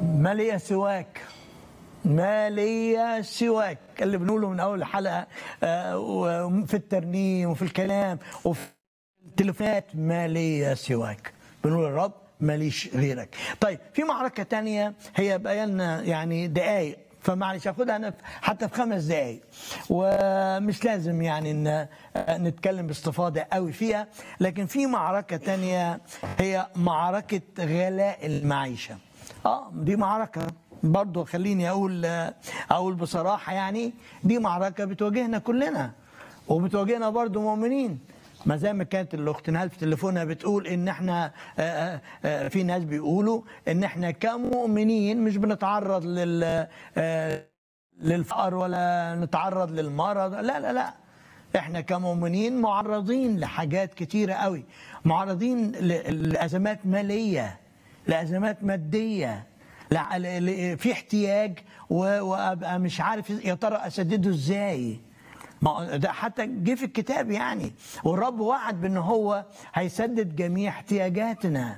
ما لي سواك ما لي سواك اللي بنقوله من اول حلقه آه، وفي الترنيم وفي الكلام وفي التليفونات ما لي سواك بنقول الرب ماليش غيرك طيب في معركة تانية هي بقى لنا يعني دقايق فمعلش اخدها انا في- حتى في خمس دقايق ومش لازم يعني ان نتكلم باستفاضه قوي فيها لكن في معركه تانية هي معركه غلاء المعيشه اه دي معركه برضه خليني اقول اقول بصراحه يعني دي معركه بتواجهنا كلنا وبتواجهنا برضه مؤمنين ما زي ما كانت الاخت نهال في تليفونها بتقول ان احنا آه، آه، في ناس بيقولوا ان احنا كمؤمنين مش بنتعرض لل آه، للفقر ولا نتعرض للمرض لا لا لا احنا كمؤمنين معرضين لحاجات كتيره قوي معرضين ل- لازمات ماليه لازمات ماديه لا- ل- ل- في احتياج و- وابقى مش عارف يا ترى اسدده ازاي ما ده حتى جه في الكتاب يعني والرب وعد بان هو هيسدد جميع احتياجاتنا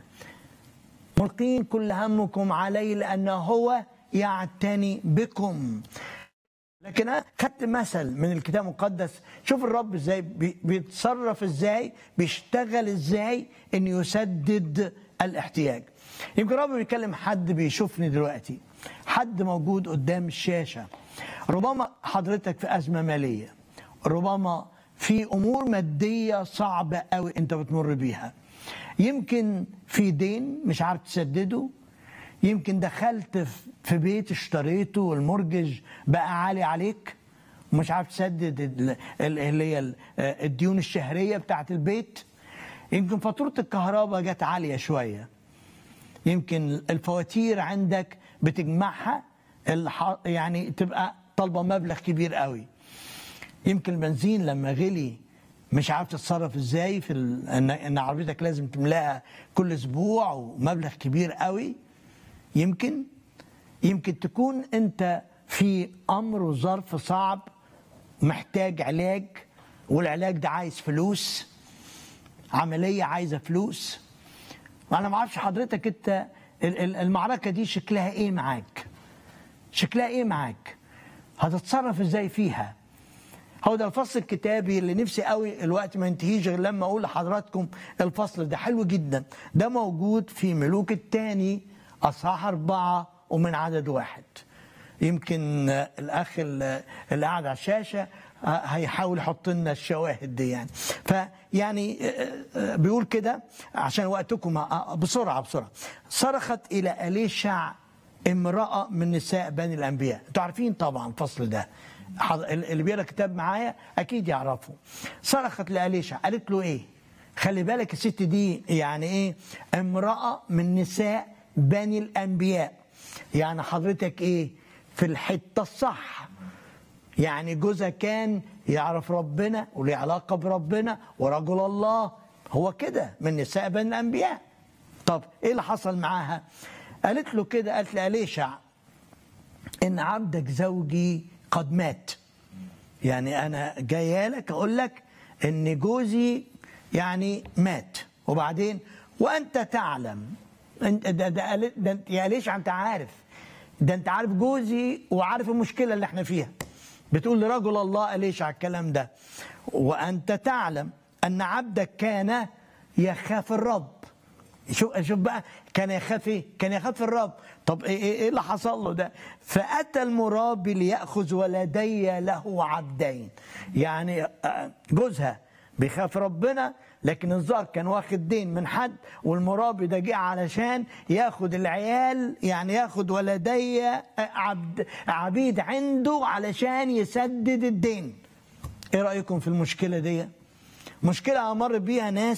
ملقين كل همكم عليه لانه هو يعتني بكم لكن انا خدت مثل من الكتاب المقدس شوف الرب ازاي بي- بيتصرف ازاي بيشتغل ازاي ان يسدد الاحتياج يمكن الرب بيكلم حد بيشوفني دلوقتي حد موجود قدام الشاشه ربما حضرتك في ازمه ماليه ربما في امور ماديه صعبه قوي انت بتمر بيها يمكن في دين مش عارف تسدده يمكن دخلت في- في بيت اشتريته والمرجج بقى عالي عليك ومش عارف تسدد ال- ال- اللي هي ال- الديون الشهريه بتاعت البيت يمكن فاتوره الكهرباء جت عاليه شويه يمكن الفواتير عندك بتجمعها الح- يعني تبقى طالبه مبلغ كبير قوي يمكن البنزين لما غلي مش عارف تتصرف ازاي في ال... ان ان عربيتك لازم تملاها كل اسبوع ومبلغ كبير قوي يمكن يمكن تكون انت في امر وظرف صعب محتاج علاج والعلاج ده عايز فلوس عمليه عايزه فلوس وانا ما اعرفش حضرتك انت ال- ال- المعركه دي شكلها ايه معاك شكلها ايه معاك هتتصرف ازاي فيها هو ده الفصل الكتابي اللي نفسي قوي الوقت ما ينتهيش غير لما اقول لحضراتكم الفصل ده حلو جدا ده موجود في ملوك الثاني اصحاح اربعه ومن عدد واحد يمكن آه، الاخ ال- اللي قاعد على الشاشه آه، هيحاول يحط لنا الشواهد دي يعني فيعني آه، آه، بيقول كده عشان وقتكم آه، بسرعه بسرعه صرخت الى اليشع امراه من نساء بني الانبياء انتوا عارفين طبعا الفصل ده حض- اللي بيقرا كتاب معايا اكيد يعرفه صرخت لاليشع قالت له ايه خلي بالك الست دي يعني ايه امراه من نساء بني الانبياء يعني حضرتك ايه في الحته الصح يعني جوزها كان يعرف ربنا وليه علاقه بربنا ورجل الله هو كده من نساء بني الانبياء طب ايه اللي حصل معاها قالت له كده قالت لأليشع ان عبدك زوجي قد مات يعني انا جايه لك اقول لك ان جوزي يعني مات وبعدين وانت تعلم انت ده ده, قال- ده انت- يا ليش انت عارف ده انت عارف جوزي وعارف المشكله اللي احنا فيها بتقول لرجل الله ليش على الكلام ده وانت تعلم ان عبدك كان يخاف الرب شوف شوف بقى كان يخاف ايه؟ كان يخاف الرب، طب ايه ايه, إيه اللي حصل له ده؟ فاتى المرابي لياخذ ولدي له عبدين. يعني آه، جوزها بيخاف ربنا لكن الظاهر كان واخد دين من حد والمرابي ده جه علشان ياخد العيال يعني ياخد ولدي آه، عبد عبيد عنده علشان يسدد الدين. ايه رايكم في المشكله دي؟ مشكله امر بيها ناس